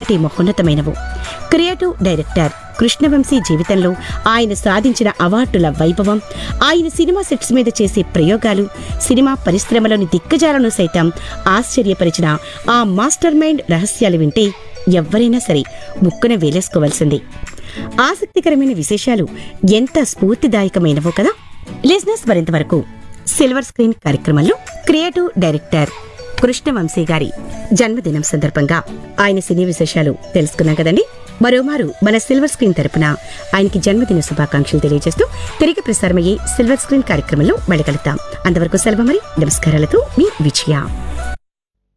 అంతటి మహోన్నతమైనవు creative director Krishna Vamsi జీవితంలో ఆయన సాధించిన అవార్డుల వైభవం ఆయన సినిమా సెట్స్ మీద చేసే ప్రయోగాలు సినిమా పరిశ్రమలోని దిగ్గజాలను సైతం ఆశ్చర్యపరిచిన ఆ మాస్టర్ మైండ్ రహస్యాలు వింటే ఎవ్వరైనా సరే ముక్కున వేలేసుకోవాల్సిందే ఆసక్తికరమైన విశేషాలు ఎంత స్ఫూర్తిదాయకమైనవో కదా లిజినెస్ మరింత వరకు సిల్వర్ స్క్రీన్ కార్యక్రమంలో క్రియేటివ్ డైరెక్టర్ కృష్ణవంశీ గారి జన్మదినం సందర్భంగా ఆయన సినీ విశేషాలు తెలుసుకున్నాం కదండి మరోమారు మన సిల్వర్ స్క్రీన్ తరపున ఆయనకి జన్మదిన శుభాకాంక్షలు తెలియజేస్తూ తిరిగి ప్రసారమయ్యే సిల్వర్ స్క్రీన్ కార్యక్రమంలో మళ్ళీ కలుద్దాం అంతవరకు సెలవు మరి నమస్కారాలతో మీ విజయ